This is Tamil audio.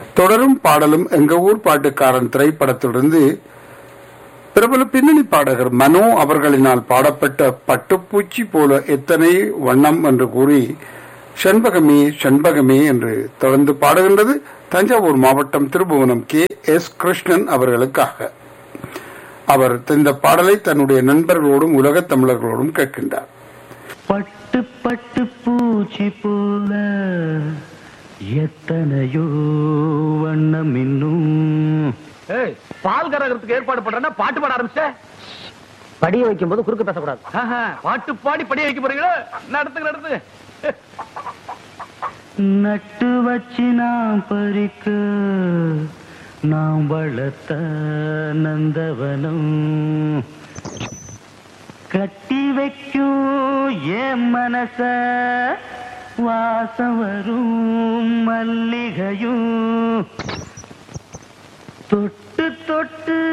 தொடரும் பாடலும் எங்க ஊர் பாட்டுக்காரன் திரைப்படத்திலிருந்து பிரபல பின்னணி பாடகர் மனோ அவர்களினால் பாடப்பட்ட பட்டுப்பூச்சி போல எத்தனை வண்ணம் என்று கூறி செண்பகமே செண்பகமே என்று தொடர்ந்து பாடுகின்றது தஞ்சாவூர் மாவட்டம் திருபுவனம் கே எஸ் கிருஷ்ணன் அவர்களுக்காக அவர் இந்த பாடலை தன்னுடைய நண்பர்களோடும் உலகத் தமிழர்களோடும் கேட்கின்றார் பட்டு பட்டு பூச்சி போல எத்தனையோ வண்ணம் இன்னும் ஏய் பால் கறக்கிறதுக்கு ஏற்பாடு பண்றேன்னா பாட்டு பாட ஆரம்பிச்ச படிய வைக்கும் போது குறுக்க பேசக்கூடாது பாட்டு பாடி படிய வைக்க போறீங்களா நடத்துங்க நடத்துங்க நட்டு வச்சு நாம் பறிக்க நாம் வளர்த்த நந்தவனம் கட்டி வைக்கும் என் மனச வாசம் வரும் மல்லிகையும் தொட்டு தொட்டு